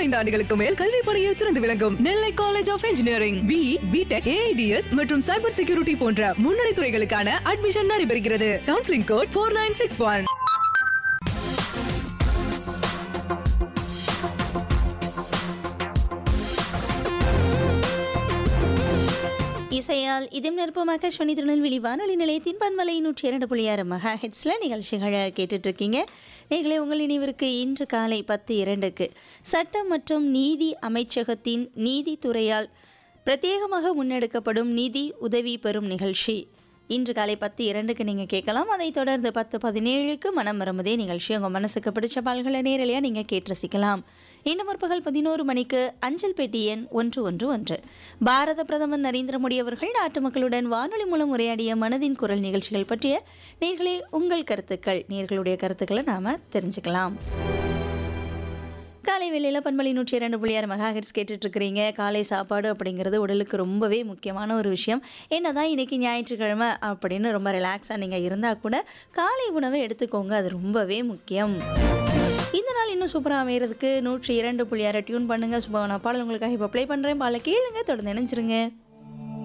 பதினைந்து ஆண்டுகளுக்கு மேல் கல்வி பணியில் சிறந்து விளங்கும் Nellai college of engineering B BTech AIDS மற்றும் சைபர் செக்யூரிட்டி போன்ற முன்னணி துறைகளுக்கான அட்மிஷன் நடைபெறுகிறது counselling code four nine six one இசையால் இதம் நெருப்பமாக சனி திருநெல்வேலி வானொலி நிலையத்தின் பன்மலை நூற்றி இரண்டு புள்ளி ஆறு மெகா ஹெட்ஸில் நிகழ்ச்சிகளை கேட்டுட்டு இருக்கீங்க நீங்களே உங்கள் நினைவிற்கு இன்று காலை பத்து இரண்டுக்கு சட்டம் மற்றும் நீதி அமைச்சகத்தின் நீதித்துறையால் பிரத்யேகமாக முன்னெடுக்கப்படும் நிதி உதவி பெறும் நிகழ்ச்சி இன்று காலை பத்து இரண்டுக்கு நீங்கள் கேட்கலாம் அதைத் தொடர்ந்து பத்து பதினேழுக்கு மனம் மறமுதே நிகழ்ச்சி உங்கள் மனசுக்கு பிடிச்ச பால்களை நேரலையாக நீங்கள் கேட்டு ரசிக்கலாம் இன்னும் முற்பகல் பதினோரு மணிக்கு அஞ்சல் பெட்டி எண் ஒன்று ஒன்று ஒன்று பாரத பிரதமர் நரேந்திர மோடி அவர்கள் நாட்டு மக்களுடன் வானொலி மூலம் உரையாடிய மனதின் குரல் நிகழ்ச்சிகள் பற்றிய நேர்களே உங்கள் கருத்துக்கள் நேர்களுடைய கருத்துக்களை நாம் தெரிஞ்சுக்கலாம் காலை வேளையில் பண்பலி நூற்றி இரண்டு புள்ளி ஆறு மெகா ஹெட்ஸ் கேட்டுட்டு இருக்கிறீங்க காலை சாப்பாடு அப்படிங்கிறது உடலுக்கு ரொம்பவே முக்கியமான ஒரு விஷயம் என்னதான் இன்னைக்கு ஞாயிற்றுக்கிழமை அப்படின்னு ரொம்ப ரிலாக்ஸாக நீங்கள் இருந்தால் கூட காலை உணவை எடுத்துக்கோங்க அது ரொம்பவே முக்கியம் இந்த நாள் இன்னும் சூப்பராக அமைகிறதுக்கு நூற்றி இரண்டு புள்ளி ஆறு டியூன் பண்ணுங்கள் சுபவனா பாடல் உங்களுக்காக இப்போ ப்ளே பண்ணுறேன் பாலை கேளுங்க தொடர்ந்து நினைச்சிருங்க